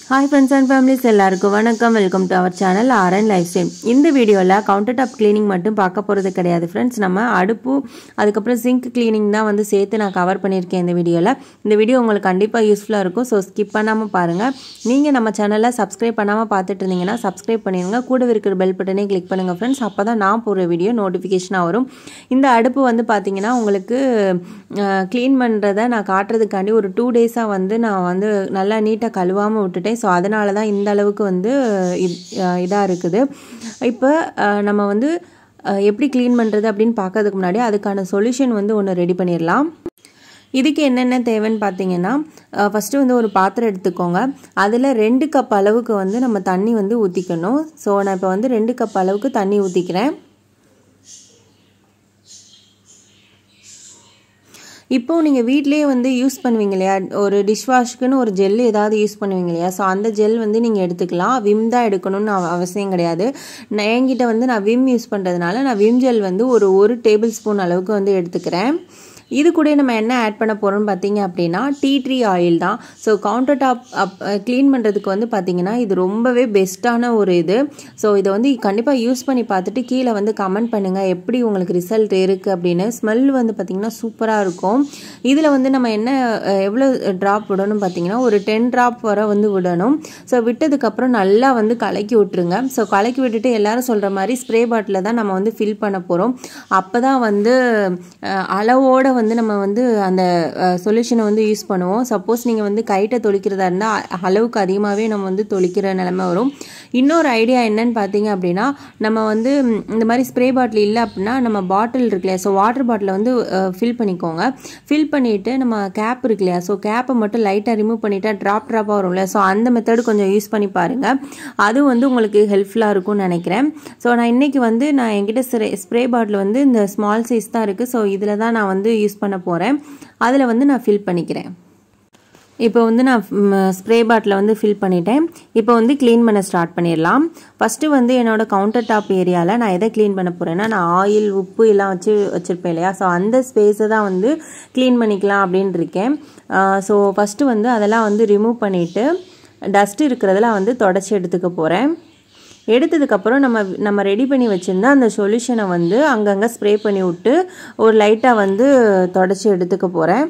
hi friends and families எல்லாருக்கும் வணக்கம் welcome to our channel RN life style இந்த வீடியோவில் கவுண்டர் டாப் க்ளீனிங் மட்டும் பார்க்க போகிறது கிடையாது ஃப்ரெண்ட்ஸ் நம்ம அடுப்பு அதுக்கப்புறம் சிங்க் க்ளீனிங் தான் வந்து சேர்த்து நான் கவர் பண்ணியிருக்கேன் இந்த வீடியோவில் இந்த வீடியோ உங்களுக்கு கண்டிப்பாக யூஸ்ஃபுல்லாக இருக்கும் ஸோ ஸ்கிப் பண்ணாமல் பாருங்கள் நீங்கள் நம்ம சேனலை சப்ஸ்கிரைப் பண்ணாமல் பார்த்துட்டு இருந்தீங்கன்னா சப்ஸ்கிரைப் பண்ணிடுங்க கூட இருக்கிற பெல் பட்டனே கிளிக் பண்ணுங்கள் ஃப்ரெண்ட்ஸ் அப்போ தான் நான் போடுற வீடியோ நோட்டிஃபிகேஷனாக வரும் இந்த அடுப்பு வந்து பார்த்தீங்கன்னா உங்களுக்கு க்ளீன் பண்ணுறதை நான் காட்டுறதுக்காண்டி ஒரு டூ டேஸாக வந்து நான் வந்து நல்லா நீட்டாக கழுவாமல் விட்டுட்டேன் ஸோ அதனால தான் இந்த அளவுக்கு வந்து இதாக இருக்குது இப்போ நம்ம வந்து எப்படி க்ளீன் பண்ணுறது அப்படின்னு பார்க்கறதுக்கு முன்னாடி அதுக்கான சொல்யூஷன் வந்து ஒன்று ரெடி பண்ணிடலாம் இதுக்கு என்னென்ன தேவைன்னு பார்த்தீங்கன்னா ஃபஸ்ட்டு வந்து ஒரு பாத்திரம் எடுத்துக்கோங்க அதில் ரெண்டு கப் அளவுக்கு வந்து நம்ம தண்ணி வந்து ஊற்றிக்கணும் ஸோ நான் இப்போ வந்து ரெண்டு கப் அளவுக்கு தண்ணி ஊற்றிக்கிறேன் இப்போது நீங்கள் வீட்லேயே வந்து யூஸ் பண்ணுவீங்க இல்லையா ஒரு டிஷ்வாஷ்க்குன்னு ஒரு ஜெல் ஏதாவது யூஸ் பண்ணுவீங்க இல்லையா ஸோ அந்த ஜெல் வந்து நீங்கள் எடுத்துக்கலாம் விம் தான் எடுக்கணும்னு அவசியம் கிடையாது நான் என்கிட்ட வந்து நான் விம் யூஸ் பண்ணுறதுனால நான் விம் ஜெல் வந்து ஒரு ஒரு டேபிள் ஸ்பூன் அளவுக்கு வந்து எடுத்துக்கிறேன் இது கூட நம்ம என்ன ஆட் பண்ண போகிறோம்னு பார்த்தீங்க அப்படின்னா டீ ட்ரீ ஆயில் தான் so countertop up clean பண்ணுறதுக்கு வந்து பார்த்திங்கன்னா இது ரொம்பவே பெஸ்ட்டான ஒரு இது ஸோ இதை வந்து கண்டிப்பாக யூஸ் பண்ணி பார்த்துட்டு கீழே வந்து கமெண்ட் பண்ணுங்கள் எப்படி உங்களுக்கு ரிசல்ட் இருக்குது அப்படின்னு ஸ்மெல் வந்து பார்த்திங்கன்னா சூப்பராக இருக்கும் இதில் வந்து நம்ம என்ன எவ்வளோ ட்ராப் விடணும் பார்த்தீங்கன்னா ஒரு டென் ட்ராப் வர வந்து விடணும் ஸோ விட்டதுக்கப்புறம் நல்லா வந்து கலக்கி விட்டுருங்க ஸோ கலக்கி விட்டுட்டு எல்லாரும் சொல்கிற மாதிரி ஸ்ப்ரே பாட்டில் தான் நம்ம வந்து ஃபில் பண்ண போகிறோம் அப்போ தான் வந்து அளவோட வந்து நம்ம வந்து அந்த சொல்யூஷனை வந்து யூஸ் பண்ணுவோம் சப்போஸ் நீங்கள் வந்து கைட்டை தொளிக்கிறதா இருந்தால் அளவுக்கு அதிகமாகவே நம்ம வந்து தொளிக்கிற நிலமை வரும் இன்னொரு ஐடியா என்னன்னு பார்த்தீங்க அப்படின்னா நம்ம வந்து இந்த மாதிரி ஸ்ப்ரே பாட்டில் இல்லை அப்படின்னா நம்ம பாட்டில் இருக்கு இல்லையா ஸோ வாட்டர் பாட்டிலை வந்து ஃபில் பண்ணிக்கோங்க ஃபில் பண்ணிவிட்டு நம்ம கேப் இருக்கு இல்லையா ஸோ கேப்பை மட்டும் லைட்டாக ரிமூவ் பண்ணிட்டா ட்ராப் ட்ராப்பாக வரும்ல ஸோ அந்த மெத்தடு கொஞ்சம் யூஸ் பண்ணி பாருங்கள் அது வந்து உங்களுக்கு ஹெல்ப்ஃபுல்லாக இருக்கும்னு நினைக்கிறேன் ஸோ நான் இன்றைக்கி வந்து நான் என்கிட்ட ஸ்ப்ரே ஸ்ப்ரே பாட்டில் வந்து இந்த ஸ்மால் சைஸ் தான் இருக்குது ஸோ இதில் தான் நான் வந்து யூஸ் பண்ண போகிறேன் அதில் வந்து நான் ஃபில் பண்ணிக்கிறேன் இப்போ வந்து நான் ஸ்ப்ரே பாட்டில் வந்து ஃபில் பண்ணிட்டேன் இப்போ வந்து க்ளீன் பண்ண ஸ்டார்ட் பண்ணிடலாம் ஃபஸ்ட்டு வந்து என்னோடய கவுண்டர் டாப் ஏரியாவில் நான் எதை க்ளீன் பண்ண போகிறேன்னா நான் ஆயில் உப்பு எல்லாம் வச்சு வச்சுருப்பேன் இல்லையா ஸோ அந்த ஸ்பேஸை தான் வந்து க்ளீன் பண்ணிக்கலாம் அப்படின்னு இருக்கேன் ஸோ ஃபஸ்ட்டு வந்து அதெல்லாம் வந்து ரிமூவ் பண்ணிவிட்டு டஸ்ட் இருக்கிறதெல்லாம் வந்து தொடச்சி எடுத்துக்க போகிறேன் எடுத்ததுக்கப்புறம் நம்ம நம்ம ரெடி பண்ணி வச்சுருந்தா அந்த சொல்யூஷனை வந்து அங்கங்கே ஸ்ப்ரே பண்ணி விட்டு ஒரு லைட்டாக வந்து தொடச்சி எடுத்துக்க போகிறேன்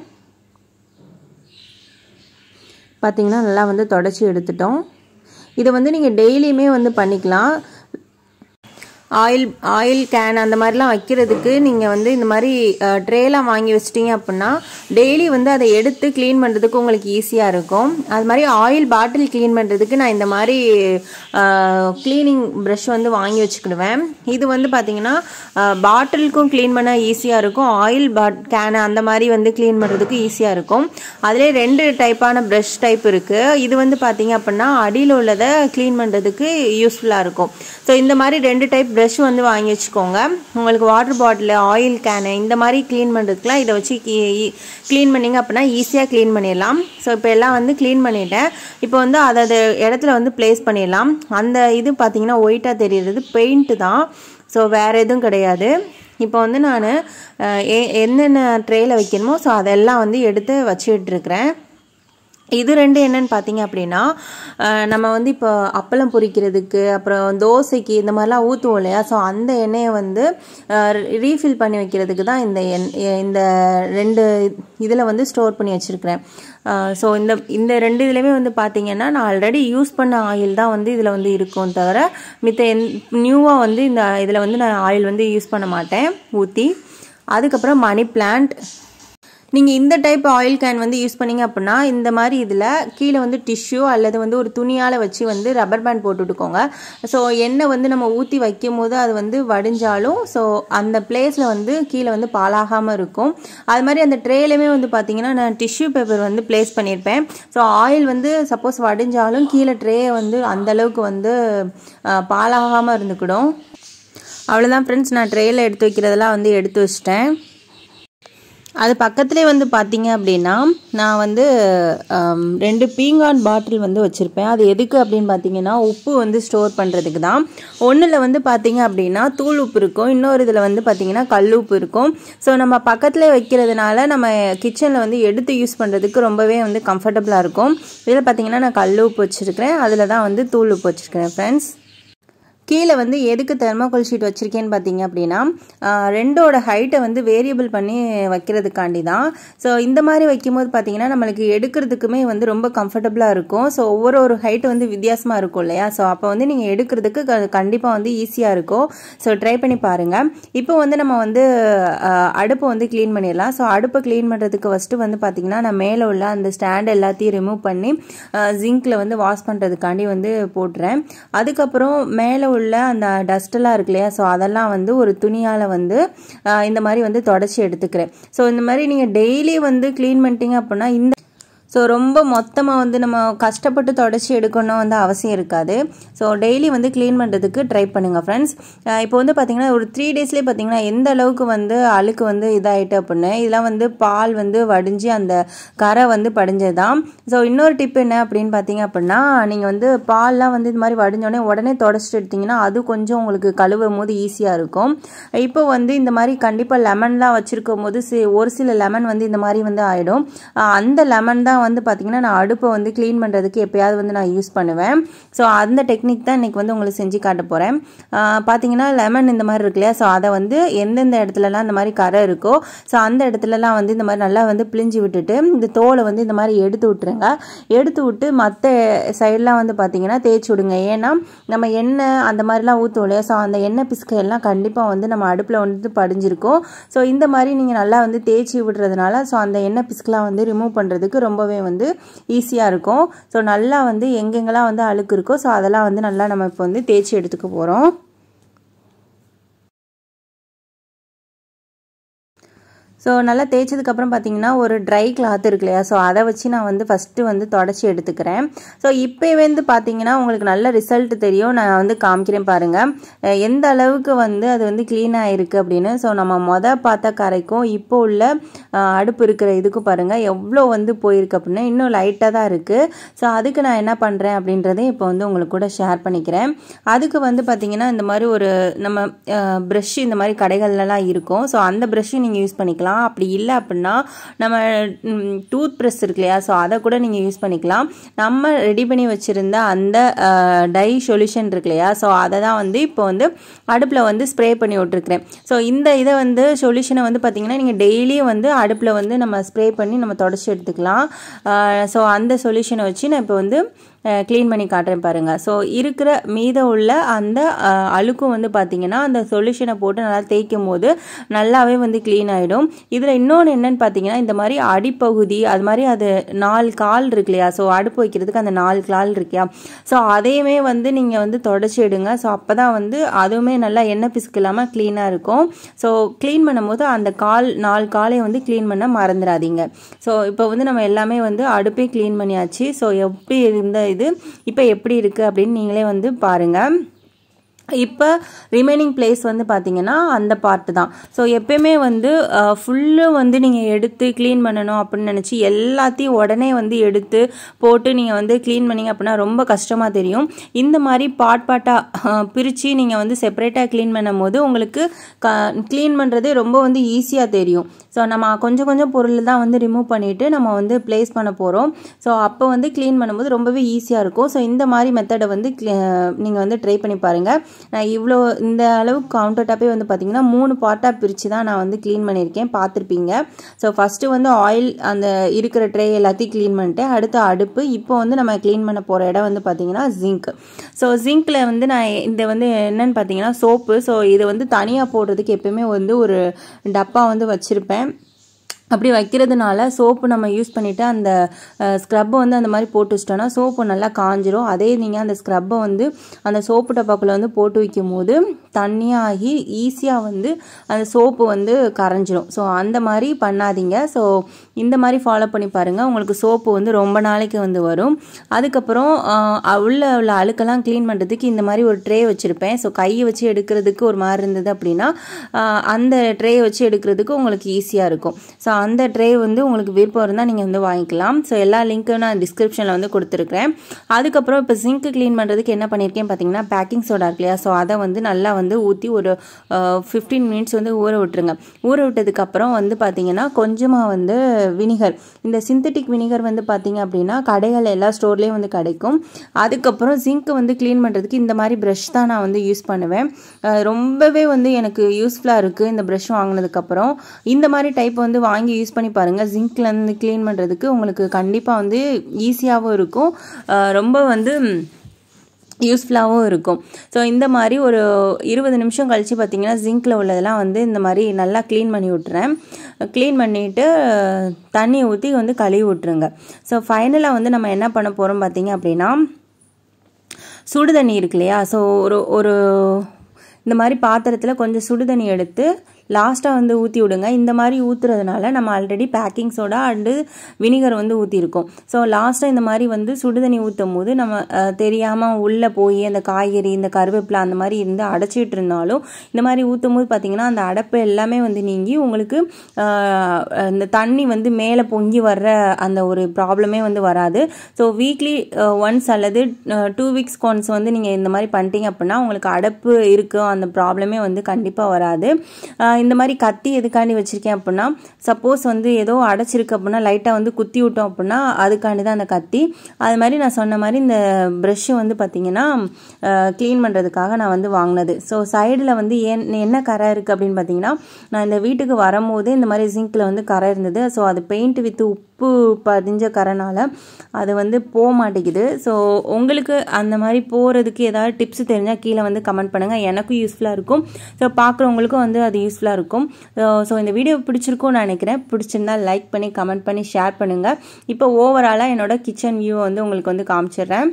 பார்த்திங்கன்னா நல்லா வந்து தொடச்சி எடுத்துட்டோம் இதை வந்து நீங்கள் டெய்லியுமே வந்து பண்ணிக்கலாம் ஆயில் ஆயில் கேன் அந்த மாதிரிலாம் வைக்கிறதுக்கு நீங்கள் வந்து இந்த மாதிரி ட்ரேலாம் வாங்கி வச்சிட்டிங்க அப்படின்னா டெய்லி வந்து அதை எடுத்து க்ளீன் பண்ணுறதுக்கு உங்களுக்கு ஈஸியாக இருக்கும் அது மாதிரி ஆயில் பாட்டில் க்ளீன் பண்ணுறதுக்கு நான் இந்த மாதிரி க்ளீனிங் ப்ரஷ் வந்து வாங்கி வச்சுக்கிடுவேன் இது வந்து பார்த்திங்கன்னா பாட்டிலுக்கும் க்ளீன் பண்ண ஈஸியாக இருக்கும் ஆயில் பாட் கேனு அந்த மாதிரி வந்து க்ளீன் பண்ணுறதுக்கு ஈஸியாக இருக்கும் அதிலே ரெண்டு டைப்பான ப்ரஷ் டைப் இருக்குது இது வந்து பார்த்திங்க அப்படின்னா அடியில் உள்ளதை க்ளீன் பண்ணுறதுக்கு யூஸ்ஃபுல்லாக இருக்கும் ஸோ இந்த மாதிரி ரெண்டு டைப் ப்ரஷ் வந்து வாங்கி வச்சுக்கோங்க உங்களுக்கு வாட்டர் பாட்டில் ஆயில் கேனு இந்த மாதிரி க்ளீன் பண்ணுறதுக்குலாம் இதை வச்சு க்ளீன் பண்ணிங்க அப்படின்னா ஈஸியாக க்ளீன் பண்ணிடலாம் ஸோ இப்போ எல்லாம் வந்து க்ளீன் பண்ணிட்டேன் இப்போ வந்து அதை இடத்துல வந்து ப்ளேஸ் பண்ணிடலாம் அந்த இது பார்த்தீங்கன்னா ஒயிட்டாக தெரியுறது பெயிண்ட்டு தான் ஸோ வேறு எதுவும் கிடையாது இப்போ வந்து நான் என்னென்ன ட்ரேயில் வைக்கணுமோ ஸோ அதெல்லாம் வந்து எடுத்து வச்சுட்ருக்கிறேன் இது ரெண்டு என்னன்னு பார்த்தீங்க அப்படின்னா நம்ம வந்து இப்போ அப்பளம் பொரிக்கிறதுக்கு அப்புறம் தோசைக்கு இந்த மாதிரிலாம் ஊற்றுவோம் இல்லையா ஸோ அந்த எண்ணெயை வந்து ரீஃபில் பண்ணி வைக்கிறதுக்கு தான் இந்த எண் இந்த ரெண்டு இதில் வந்து ஸ்டோர் பண்ணி வச்சுருக்கிறேன் ஸோ இந்த இந்த ரெண்டு இதுலேயுமே வந்து பார்த்தீங்கன்னா நான் ஆல்ரெடி யூஸ் பண்ண ஆயில் தான் வந்து இதில் வந்து இருக்கும் தவிர மித்த எந் நியூவாக வந்து இந்த இதில் வந்து நான் ஆயில் வந்து யூஸ் பண்ண மாட்டேன் ஊற்றி அதுக்கப்புறம் மணி பிளான்ட் நீங்கள் இந்த டைப் ஆயில் கேன் வந்து யூஸ் பண்ணிங்க அப்படின்னா இந்த மாதிரி இதில் கீழே வந்து டிஷ்யூ அல்லது வந்து ஒரு துணியால் வச்சு வந்து ரப்பர் பேண்ட் போட்டுட்டுக்கோங்க ஸோ எண்ணெய் வந்து நம்ம ஊற்றி வைக்கும் போது அது வந்து வடிஞ்சாலும் ஸோ அந்த பிளேஸில் வந்து கீழே வந்து பாலாகாமல் இருக்கும் அது மாதிரி அந்த ட்ரேலையுமே வந்து பார்த்தீங்கன்னா நான் டிஷ்யூ பேப்பர் வந்து பிளேஸ் பண்ணியிருப்பேன் ஸோ ஆயில் வந்து சப்போஸ் வடிஞ்சாலும் கீழே ட்ரே வந்து அந்தளவுக்கு வந்து பாலாகாமல் இருந்துக்கிடும் அவ்வளோதான் ஃப்ரெண்ட்ஸ் நான் ட்ரேயில் எடுத்து வைக்கிறதெல்லாம் வந்து எடுத்து வச்சிட்டேன் அது பக்கத்துலேயே வந்து பார்த்தீங்க அப்படின்னா நான் வந்து ஆம், ரெண்டு பீங்கான் பாட்டில் வந்து வச்சுருப்பேன் அது எதுக்கு அப்படின்னு பார்த்தீங்கன்னா உப்பு வந்து ஸ்டோர் பண்ணுறதுக்கு தான் ஒன்றில் வந்து பார்த்தீங்க அப்படின்னா தூள் உப்பு இருக்கும் இன்னொரு இதில் வந்து பார்த்தீங்கன்னா கல் உப்பு இருக்கும் ஸோ நம்ம பக்கத்தில் வைக்கிறதுனால நம்ம கிச்சனில் வந்து எடுத்து யூஸ் பண்ணுறதுக்கு ரொம்பவே வந்து கம்ஃபர்டபுளாக இருக்கும் இதில் பார்த்தீங்கன்னா நான் கல் உப்பு வச்சுருக்கிறேன் அதில் தான் வந்து தூள் உப்பு வச்சுருக்கிறேன் ஃப்ரெண்ட்ஸ் கீழே வந்து எதுக்கு தெர்மாக்கோல் ஷீட் வச்சுருக்கேன்னு பார்த்தீங்க அப்படின்னா ஆஹ், ரெண்டோட ஹைட்டை வந்து வேரியபிள் பண்ணி வைக்கிறதுக்காண்டி தான் ஸோ இந்த மாதிரி வைக்கும்போது பார்த்தீங்கன்னா நம்மளுக்கு எடுக்கிறதுக்குமே வந்து ரொம்ப கம்ஃபர்டபுளாக இருக்கும் ஸோ ஒவ்வொரு ஒரு ஹைட்டு வந்து வித்தியாசமாக இருக்கும் இல்லையா ஸோ அப்போ வந்து நீங்கள் எடுக்கிறதுக்கு கண்டிப்பாக வந்து ஈஸியாக இருக்கும் ஸோ ட்ரை பண்ணி பாருங்கள் இப்போ வந்து நம்ம வந்து ஆஹ், அடுப்பை வந்து க்ளீன் பண்ணிடலாம் ஸோ அடுப்பை க்ளீன் பண்ணுறதுக்கு ஃபஸ்ட்டு வந்து பார்த்தீங்கன்னா நான் மேலே உள்ள அந்த ஸ்டாண்ட் எல்லாத்தையும் ரிமூவ் பண்ணி ஜிங்க்கில் வந்து வாஷ் பண்ணுறதுக்காண்டி வந்து போட்டுறேன் அதுக்கப்புறம் மேலே உள்ள அந்த டஸ்ட்டெல்லாம் இருக்கு இல்லையா ஸோ அதெல்லாம் வந்து ஒரு துணியால் வந்து ஆஹ், இந்த மாதிரி வந்து தொடச்சி எடுத்துக்கிறேன் ஸோ இந்த மாதிரி நீங்கள் டெய்லி வந்து க்ளீன் பண்ணிட்டீங்க அப்படின்னா இந்த ஸோ ரொம்ப மொத்தமாக வந்து நம்ம கஷ்டப்பட்டு தொடச்சி எடுக்கணும் வந்து அவசியம் இருக்காது ஸோ டெய்லி வந்து க்ளீன் பண்ணுறதுக்கு ட்ரை பண்ணுங்கள் ஃப்ரெண்ட்ஸ் இப்போ வந்து பார்த்தீங்கன்னா ஒரு த்ரீ டேஸ்லேயே பார்த்தீங்கன்னா எந்த அளவுக்கு வந்து அழுக்கு வந்து இதாகிட்டு அப்படின்னு இதெல்லாம் வந்து பால் வந்து வடிஞ்சு அந்த கரை வந்து படிஞ்சது தான் ஸோ இன்னொரு டிப் என்ன அப்படின்னு பார்த்தீங்க அப்படின்னா நீங்கள் வந்து பால்லாம் வந்து இது மாதிரி வடிஞ்சோடனே உடனே தொடச்சிட்டு எடுத்தீங்கன்னா அது கொஞ்சம் உங்களுக்கு கழுவும் போது ஈஸியாக இருக்கும் இப்போ வந்து இந்த மாதிரி கண்டிப்பாக லெமன்லாம் வச்சுருக்கும் போது சி- ஒரு சில லெமன் வந்து இந்த மாதிரி வந்து ஆகிடும் அந்த லெமன் தான் வந்து பார்த்தீங்கன்னா நான் அடுப்பை வந்து க்ளீன் பண்ணுறதுக்கு எப்பயாவது வந்து நான் யூஸ் பண்ணுவேன் ஸோ அந்த டெக்னிக் தான் இன்றைக்கி வந்து உங்களுக்கு செஞ்சு காட்ட போகிறேன் பார்த்தீங்கன்னா லெமன் இந்த மாதிரி இருக்கு இல்லையா ஸோ அதை வந்து எந்தெந்த இடத்துலலாம் இந்த மாதிரி கரை இருக்கோ ஸோ அந்த இடத்துலலாம் வந்து இந்த மாதிரி நல்லா வந்து பிழிஞ்சு விட்டுட்டு இந்த தோலை வந்து இந்த மாதிரி எடுத்து விட்டுருங்க எடுத்து விட்டு மற்ற சைடெலாம் வந்து பார்த்தீங்கன்னா தேய்ச்சி விடுங்க ஏன்னா நம்ம எண்ணெய் அந்த மாதிரிலாம் ஊற்றுவோம் இல்லையா ஸோ அந்த எண்ணெய் பிஸ்கை எல்லாம் கண்டிப்பாக வந்து நம்ம அடுப்பில் வந்து படிஞ்சிருக்கும் ஸோ இந்த மாதிரி நீங்கள் நல்லா வந்து தேய்ச்சி விடுறதுனால ஸோ அந்த எண்ணெய் பிஸ்கெலாம் வந்து ரிமூவ் பண்ணுறதுக்கு ரொம்பவே வந்து ஈஸியாக இருக்கும் ஸோ நல்லா வந்து எங்கெங்கெல்லாம் வந்து அழுக்கு இருக்கோ ஸோ அதெல்லாம் வந்து நல்லா நம்ம இப்போ வந்து தேய்ச்சி எடுத்துக்க போகிறோம் ஸோ நல்லா தேய்ச்சதுக்கப்புறம் பார்த்தீங்கன்னா ஒரு ட்ரை கிளாத் இருக்கு இல்லையா ஸோ அதை வச்சு நான் வந்து ஃபஸ்ட்டு வந்து தொடச்சி எடுத்துக்கிறேன் ஸோ இப்போ வந்து பார்த்தீங்கன்னா உங்களுக்கு நல்ல ரிசல்ட் தெரியும் நான் வந்து காமிக்கிறேன் பாருங்கள் அஹ் எந்த அளவுக்கு வந்து அது வந்து க்ளீனாக இருக்குது அப்படின்னு ஸோ நம்ம மொதல் பார்த்த கரைக்கும் இப்போ உள்ள அஹ், அடுப்பு இருக்கிற இதுக்கும் பாருங்கள் எவ்வளோ வந்து போயிருக்கு அப்படின்னா இன்னும் லைட்டாக தான் இருக்குது ஸோ அதுக்கு நான் என்ன பண்ணுறேன் அப்படின்றதையும் இப்போ வந்து உங்களுக்கு கூட ஷேர் பண்ணிக்கிறேன் அதுக்கு வந்து பார்த்தீங்கன்னா இந்த மாதிரி ஒரு நம்ம ப்ரஷ் இந்த மாதிரி கடைகள்லாம் இருக்கும் ஸோ அந்த ப்ரஷ்ஷும் நீங்கள் யூஸ் பண்ணிக்கலாம் அப்படி இல்லை அப்படின்னா நம்ம டூத் ப்ரஷ் இருக்கு இல்லையா ஸோ அதை கூட நீங்கள் யூஸ் பண்ணிக்கலாம் நம்ம ரெடி பண்ணி வச்சுருந்த அந்த டை சொல்யூஷன் இருக்கு இல்லையா ஸோ அதை தான் வந்து இப்போ வந்து அடுப்பில் வந்து ஸ்ப்ரே பண்ணி விட்டுருக்குறேன் ஸோ இந்த இதை வந்து சொல்யூஷனை வந்து பார்த்தீங்கன்னா நீங்கள் டெய்லியும் வந்து அடுப்பில் வந்து நம்ம ஸ்ப்ரே பண்ணி நம்ம தொடச்சி எடுத்துக்கலாம் ஸோ அந்த சொல்யூஷனை வச்சு நான் இப்போ வந்து க்ளீன் பண்ணி காட்டுறேன் பாருங்கள் ஸோ இருக்கிற மீத உள்ள அந்த அஹ், அழுக்கும் வந்து பார்த்தீங்கன்னா அந்த சொல்யூஷனை போட்டு நல்லா தேய்க்கும் போது நல்லாவே வந்து க்ளீன் ஆகிடும் இதில் இன்னொன்று என்னன்னு பார்த்தீங்கன்னா இந்த மாதிரி அடிப்பகுதி அது மாதிரி அது நாலு கால் இருக்கு இல்லையா ஸோ அடுப்பு வைக்கிறதுக்கு அந்த நாலு கால் இருக்கியா ஸோ அதையுமே வந்து நீங்கள் வந்து தொடச்சி எடுங்க ஸோ அப்போ தான் வந்து அதுவுமே நல்லா எண்ணெய் பிசுக்கு இல்லாமல் க்ளீனாக இருக்கும் ஸோ க்ளீன் பண்ணும்போது அந்த கால் நாலு காலையும் வந்து க்ளீன் பண்ண மறந்துடாதீங்க ஸோ இப்போ வந்து நம்ம எல்லாமே வந்து அடுப்பே க்ளீன் பண்ணியாச்சு ஸோ எப்படி இருந்த இது இப்போ எப்படி இருக்குது அப்படின்னு நீங்களே வந்து பாருங்கள் இப்போ ரிமைனிங் பிளேஸ் வந்து பார்த்தீங்கன்னா அந்த பார்ட்டு தான் ஸோ எப்பயுமே வந்து ஃபுல்லும் வந்து நீங்கள் எடுத்து க்ளீன் பண்ணணும் அப்படின்னு நினச்சி எல்லாத்தையும் உடனே வந்து எடுத்து போட்டு நீங்கள் வந்து க்ளீன் பண்ணீங்க அப்படின்னா ரொம்ப கஷ்டமாக தெரியும் இந்த மாதிரி பார்ட் பார்ட்டாக பிரித்து நீங்கள் வந்து செப்பரேட்டாக க்ளீன் பண்ணும் போது உங்களுக்கு க க்ளீன் பண்ணுறதே ரொம்ப வந்து ஈஸியாக தெரியும் ஸோ நம்ம கொஞ்சம் கொஞ்சம் பொருள் தான் வந்து ரிமூவ் பண்ணிவிட்டு நம்ம வந்து ப்ளேஸ் பண்ண போகிறோம் ஸோ அப்போ வந்து க்ளீன் பண்ணும்போது ரொம்பவே ஈஸியாக இருக்கும் ஸோ இந்த மாதிரி மெத்தடை வந்து நீங்கள் வந்து ட்ரை பண்ணி பாருங்கள் நான் இவ்வளோ இந்த அளவுக்கு கவுண்டர் டாப்பே வந்து பார்த்தீங்கன்னா மூணு பார்ட்டாக பிரித்து தான் நான் வந்து க்ளீன் பண்ணியிருக்கேன் பார்த்துருப்பீங்க ஸோ ஃபஸ்ட்டு வந்து ஆயில் அந்த இருக்கிற ட்ரே எல்லாத்தையும் க்ளீன் பண்ணிட்டேன் அடுத்து அடுப்பு இப்போ வந்து நம்ம க்ளீன் பண்ண போகிற இடம் வந்து பார்த்தீங்கன்னா ஜிங்க் ஸோ ஜிங்க்கில் வந்து நான் இந்த வந்து என்னன்னு பார்த்தீங்கன்னா சோப்பு ஸோ இது வந்து தனியாக போடுறதுக்கு எப்பயுமே வந்து ஒரு டப்பா வந்து வச்சுருப்பேன் அப்படி வைக்கிறதுனால சோப்பு நம்ம யூஸ் பண்ணிவிட்டு அந்த ஸ்க்ரப்பை வந்து அந்த மாதிரி போட்டு வச்சிட்டோன்னா சோப்பு நல்லா காஞ்சிரும் அதே நீங்கள் அந்த ஸ்க்ரப்பை வந்து அந்த சோப்பு டப்பாக்குள்ளே வந்து போட்டு வைக்கும் போது தண்ணியாக ஆகி ஈஸியாக வந்து அந்த சோப்பு வந்து கரைஞ்சிரும் ஸோ அந்த மாதிரி பண்ணாதீங்க ஸோ இந்த மாதிரி ஃபாலோ பண்ணி பாருங்கள் உங்களுக்கு சோப்பு வந்து ரொம்ப நாளைக்கு வந்து வரும் அதுக்கப்புறம் உள்ள உள்ள அழுக்கெல்லாம் க்ளீன் பண்ணுறதுக்கு இந்த மாதிரி ஒரு ட்ரே வச்சுருப்பேன் ஸோ கையை வச்சு எடுக்கிறதுக்கு ஒரு மாதிரி இருந்தது அப்படின்னா அந்த ட்ரே வச்சு எடுக்கிறதுக்கு உங்களுக்கு ஈஸியாக இருக்கும் ஸோ அந்த ட்ரே வந்து உங்களுக்கு விருப்பம் இருந்தால் நீங்கள் வந்து வாங்கிக்கலாம் ஸோ எல்லா லிங்க்கும் நான் டிஸ்கிரிப்ஷனில் வந்து கொடுத்துருக்குறேன் அதுக்கப்புறம் இப்போ சிங்க்கு க்ளீன் பண்ணுறதுக்கு என்ன பண்ணியிருக்கேன் பார்த்தீங்கன்னா பேக்கிங் சோடா இருக்கு இல்லையா ஸோ அதை வந்து நல்லா வந்து ஊற்றி ஒரு ஃபிஃப்டீன் மினிட்ஸ் வந்து ஊற விட்டுருங்க ஊற விட்டதுக்கப்புறம் வந்து பார்த்தீங்கன்னா கொஞ்சமாக வந்து வினிகர் இந்த சிந்தட்டிக் வினிகர் வந்து பார்த்தீங்க அப்படின்னா கடைகள் எல்லா ஸ்டோர்லேயும் வந்து கிடைக்கும் அதுக்கப்புறம் சிங்க்கு வந்து க்ளீன் பண்ணுறதுக்கு இந்த மாதிரி ப்ரஷ் தான் நான் வந்து யூஸ் பண்ணுவேன் ரொம்பவே வந்து எனக்கு யூஸ்ஃபுல்லாக இருக்குது இந்த ப்ரஷ் வாங்கினதுக்கப்புறம் இந்த மாதிரி டைப் வந்து வாங்கி யூஸ் பண்ணி பாருங்கள் ஜிங்க்கில் வந்து க்ளீன் பண்ணுறதுக்கு உங்களுக்கு கண்டிப்பாக வந்து ஈஸியாகவும் இருக்கும் ரொம்ப வந்து யூஸ்ஃபுல்லாகவும் இருக்கும் ஸோ இந்த மாதிரி ஒரு இருபது நிமிஷம் கழித்து பார்த்தீங்கன்னா ஜிங்க்கில் உள்ளதெல்லாம் வந்து இந்த மாதிரி நல்லா க்ளீன் பண்ணி விட்டுறேன் க்ளீன் பண்ணிவிட்டு தண்ணி ஊற்றி வந்து கழுவி விட்ருங்க ஸோ ஃபைனலாக வந்து நம்ம என்ன பண்ண போகிறோம் பார்த்தீங்க அப்படின்னா சுடு தண்ணி இருக்கு இல்லையா ஸோ ஒரு ஒரு இந்த மாதிரி பாத்திரத்தில் கொஞ்சம் சுடு தண்ணி எடுத்து லாஸ்ட்டாக வந்து ஊற்றி விடுங்க இந்த மாதிரி ஊற்றுறதுனால நம்ம already baking soda and vinegar வந்து ஊற்றிருக்கோம் ஸோ லாஸ்ட்டாக இந்த மாதிரி வந்து சுடுதண்ணி ஊற்றும் போது நம்ம தெரியாமல் உள்ளே போய் அந்த காய்கறி இந்த கருவேப்பிலை அந்த மாதிரி இருந்து அடைச்சிட்டு இருந்தாலும் இந்த மாதிரி ஊற்றும் போது பார்த்தீங்கன்னா அந்த அடைப்பு எல்லாமே வந்து நீங்கி உங்களுக்கு இந்த தண்ணி வந்து மேலே பொங்கி வர்ற அந்த ஒரு ப்ராப்ளமே வந்து வராது ஸோ வீக்லி ஒன்ஸ் அல்லது டூ வீக்ஸ் ஒன்ஸ் வந்து நீங்கள் இந்த மாதிரி பண்ணிட்டீங்க அப்படின்னா உங்களுக்கு அடைப்பு இருக்கும் அந்த ப்ராப்ளமே வந்து கண்டிப்பாக வராது இந்த மாதிரி கத்தி எதுக்காண்டி வச்சுருக்கேன் அப்படின்னா சப்போஸ் வந்து ஏதோ அடைச்சிருக்கு அப்படின்னா லைட்டாக வந்து குத்தி விட்டோம் அப்படின்னா அதுக்காண்டி தான் அந்த கத்தி அது மாதிரி நான் சொன்ன மாதிரி இந்த ப்ரெஷ்ஷு வந்து பார்த்திங்கன்னா க்ளீன் பண்ணுறதுக்காக நான் வந்து வாங்கினது ஸோ சைடில் வந்து ஏன் என்ன கரை இருக்குது அப்படின்னு பார்த்தீங்கன்னா நான் இந்த வீட்டுக்கு வரும்போதே இந்த மாதிரி ஜிங்கில் வந்து கரை இருந்தது ஸோ அது பெயிண்ட் வித் உப்பு பதிஞ்ச கரைனால அது வந்து போக மாட்டேங்குது ஸோ உங்களுக்கு அந்த மாதிரி போகிறதுக்கு ஏதாவது டிப்ஸ் தெரிஞ்சால் கீழே வந்து கமெண்ட் பண்ணுங்கள் எனக்கும் யூஸ்ஃபுல்லாக இருக்கும் ஸோ பார்க்குறவங்களுக்கும் வந்து அது யூஸ்ஃபுல்லாக இருக்கும் ஸோ இந்த வீடியோ பிடிச்சிருக்கும் நான் நினைக்கிறேன் பிடிச்சிருந்தா லைக் பண்ணி கமெண்ட் பண்ணி ஷேர் பண்ணுங்கள் இப்போ ஓவராலாக என்னோட கிச்சன் வியூ வந்து உங்களுக்கு வந்து காமிச்சிடுறேன்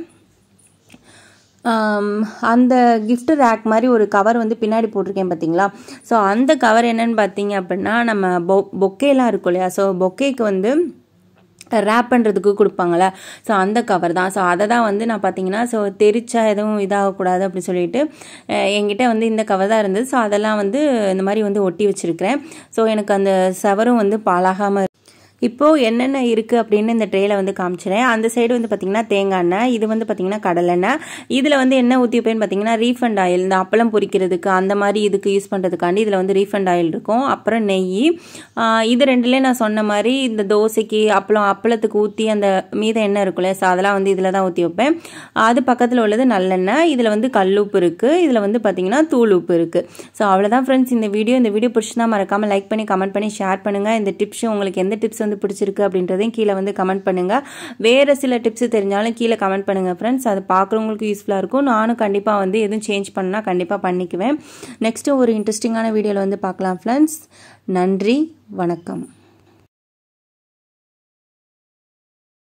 அந்த கிஃப்ட் ரேக் மாதிரி ஒரு கவர் வந்து பின்னாடி போட்டிருக்கேன் பார்த்தீங்களா ஸோ அந்த கவர் என்னன்னு பார்த்தீங்க அப்படின்னா நம்ம பொ பொக்கேலாம் இருக்கும் இல்லையா ஸோ பொக்கேக்கு வந்து ரேப் பண்ணுறதுக்கு கொடுப்பாங்களே ஸோ அந்த கவர் தான் ஸோ அதை தான் வந்து நான் பார்த்தீங்கன்னா ஸோ தெரிச்சா எதுவும் இதாகக்கூடாது அப்படி சொல்லிட்டு என்கிட்ட வந்து இந்த கவர் தான் இருந்தது ஸோ அதெல்லாம் வந்து இந்த மாதிரி வந்து ஒட்டி வச்சுருக்கிறேன் ஸோ எனக்கு அந்த சவரும் வந்து பாலாகாமல் இப்போது என்னென்ன இருக்குது அப்படின்னு இந்த ட்ரேயில் வந்து காமிச்சிறேன் அந்த சைடு வந்து பார்த்திங்கன்னா தேங்காய் எண்ணெய் இது வந்து பார்த்திங்கன்னா கடலெண்ணெய் இதில் வந்து என்ன ஊற்றி வைப்பேன்னு பார்த்தீங்கன்னா ரீஃபண்ட் ஆயில் இந்த அப்பளம் பொரிக்கிறதுக்கு அந்த மாதிரி இதுக்கு யூஸ் பண்ணுறதுக்காண்டி இதில் வந்து ரீஃபண்ட் ஆயில் இருக்கும் அப்புறம் நெய் இது ரெண்டுலேயே நான் சொன்ன மாதிரி இந்த தோசைக்கு அப்பளம் அப்பளத்துக்கு ஊற்றி அந்த மீத எண்ணெய் இருக்குல்ல ஸோ அதெல்லாம் வந்து இதில் தான் ஊற்றி வைப்பேன் அது பக்கத்தில் உள்ளது நல்லெண்ணெய் இதில் வந்து கல்லுப்பு இருக்குது இதில் வந்து பார்த்திங்கன்னா தூள் உப்பு இருக்குது ஸோ அவ்வளோதான் ஃப்ரெண்ட்ஸ் இந்த வீடியோ இந்த வீடியோ பிடிச்சிருந்தா மறக்காமல் லைக் பண்ணி கமெண்ட் பண்ணி ஷேர் பண்ணுங்கள் இந்த டிப்ஸ் உங்களுக்கு எந்த டிப்ஸ் வந்து பிடிச்சிருக்கு அப்படின்றதையும் கீழே வந்து கமெண்ட் பண்ணுங்கள் வேறு சில டிப்ஸ் தெரிஞ்சாலும் கீழே கமெண்ட் பண்ணுங்கள் ஃப்ரெண்ட்ஸ் அது பார்க்குறவங்களுக்கு யூஸ்ஃபுல்லாக இருக்கும் நானும் கண்டிப்பாக வந்து எதுவும் சேஞ்ச் பண்ணால் கண்டிப்பாக பண்ணிக்குவேன் நெக்ஸ்ட்டு ஒரு இன்ட்ரெஸ்டிங்கான வீடியோவில் வந்து பார்க்கலாம் ஃப்ரெண்ட்ஸ் நன்றி வணக்கம்